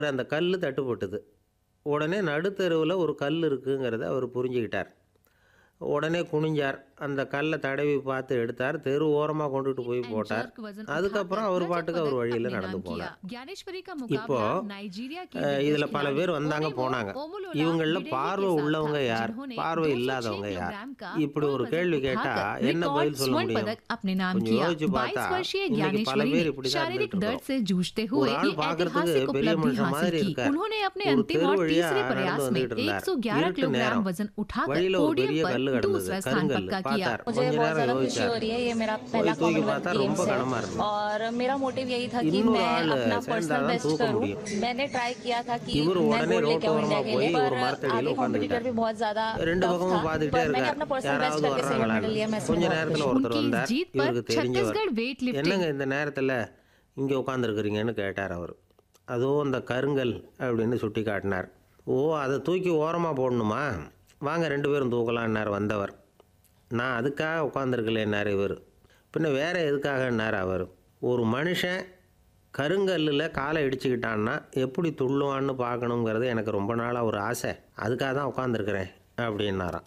அந்த கல் தட்டுப்பட்டது உடனே நடுத்தெருவில் ஒரு கல் இருக்குங்கிறத அவர் புரிஞ்சுக்கிட்டார் உடனே குனிஞ்சார் அந்த கல்லை தடவி பார்த்து எடுத்தார் தெரு ஓரமாக கொண்டுட்டு போய் போட்டார் அதுக்கப்புறம் அவர் பாட்டுக்கு அவர் வழியில் நடந்து போனார் இப்போ அஹ், இதுல பல பேர் வந்தாங்க போனாங்க இவங்கள பார்வை உள்ளவங்க யார் பார்வை இல்லாதவங்க யார் இப்படி ஒரு கேள்வி கேட்டா என்ன பதில் சொல்ல முடியும் अपने नाम கொஞ்சம் किया யோசிச்சு பார்த்தா, 22 वर्षीय இன்னைக்கு பல ज्ञानेश्वरी பேர் ने இப்படிதான் शारीरिक இருந்துட்டு दर्द से जूझते ஒரு हुए ஆள் ये பார்க்கறதுக்கு ऐतिहासिक பெரிய उपलब्धि மனுஷன் மாதிரி हासिल की இருக்கார். उन्होंने अपने ஒரு अंतिम தெரு और வழியா तीसरे நடந்து प्रयास में வந்துட்டு இருந்தார். 111 இருட்டு किलोग्राम நேரம். वजन उठाकर வழியில ஒரு पोडियम பெரிய கல்லு पर கிடந்தது दूसरा स्थान கருங்கல் पक्का किया பார்த்தார் मुझे கொஞ்ச बहुत நேரம் ज़्यादा खुशी हो யோசிச்சார் रही है ये मेरा कोई पहला तूकी कॉमनवेल्थ पाता रोम्ब गेम्स है कड़मा இருந்தது. और मेरा मोटिव यही था कि இன்னொரு मैं ஆளு अपना சேர்ந்தாதான் पर्सनल बेस्ट தூக்க करूं முடியும். मैंने ट्राई किया था कि இவர் मैं உடனே गोल्ड लेके ரோட்டு आऊं ஓரமா इंडिया के लिए போய் ஒரு पर மரத்தடியில आगे कॉम्पिटिटर भी बहुत ज्यादा ரெண்டு tough பக்கமும் था பார்த்துட்டே पर मैंने இருக்கார் अपना पर्सनल बेस्ट யாராவது करके सिल्वर வர்றாங்களா मेडल लिया मैं கொஞ்ச इसमें बहुत நேரத்துல खुश हूं। ஒருத்தர் उनकी इस வந்தார் जीत पर இவருக்கு தெரிஞ்சவர் छत्तीसगढ़ वेट लिफ्टिंग என்னங்க இந்த நேரத்தில் இங்கே உட்காந்துருக்குறீங்கன்னு கேட்டார் அவர் அதுவும் அந்த கருங்கல் அப்படின்னு சுட்டி காட்டினார் ஓ அதை தூக்கி ஓரமாக போடணுமா வாங்க ரெண்டு பேரும் தூக்கலான்னார் வந்தவர் நான் அதுக்காக உட்காந்துருக்கலேன்னார் இவர் பின்ன வேற எதுக்காகன்னார் அவர் ஒரு மனுஷன் கருங்கல்லில் காலை இடிச்சுக்கிட்டான்னா எப்படி துள்ளுவான்னு பார்க்கணுங்கிறது எனக்கு ரொம்ப நாளாக ஒரு ஆசை அதுக்காக தான் உட்காந்துருக்குறேன் அப்படின்னாராம்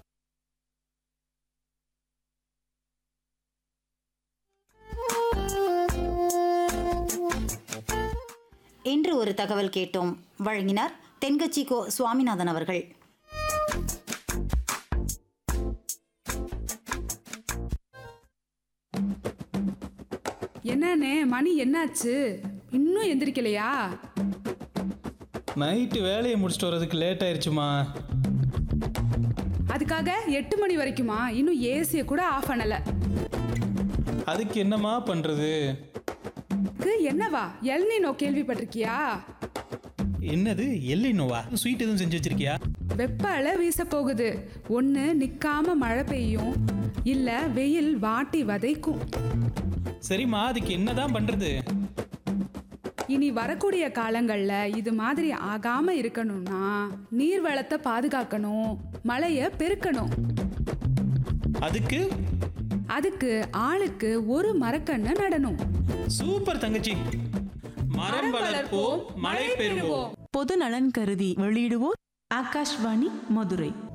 இன்று ஒரு தகவல் கேட்டோம் வழங்கினார் தென்கட்சி கோ சுவாமிநாதன் அவர்கள் என்னண்ணே மணி என்னாச்சு இன்னும் எந்திரிக்கலையா நைட்டு வேலையை முடிச்சுட்டு வர்றதுக்கு லேட் ஆயிடுச்சுமா அதுக்காக எட்டு மணி வரைக்குமா இன்னும் ஏசியை கூட ஆஃப் பண்ணல அதுக்கு என்னம்மா பண்ணுறது க்கு என்னவா எல்னினோ கேள்விப்பட்டிருக்கியா என்னது எல்லினோவா ஸ்வீட் எதுவும் செஞ்சு வச்சிருக்கியா வெப்ப அலை வீச போகுது ஒன்று நிற்காம மழை பெய்யும் இல்லை வெயில் வாட்டி வதைக்கும் சரிம்மா அதுக்கு என்னதான் பண்ணுறது இனி வரக்கூடிய காலங்களில் இது மாதிரி ஆகாம இருக்கணும்னா நீர் வளத்தை பாதுகாக்கணும் மழையை பெருக்கணும் அதுக்கு அதுக்கு ஆளுக்கு ஒரு மரக்கண்ணை நடணும் சூப்பர் தங்கச்சி மரம் வளர்ப்போம் மழை பெறுவோம் பொது நலன் கருதி வெளியிடுவோர் ஆகாஷ்வாணி மதுரை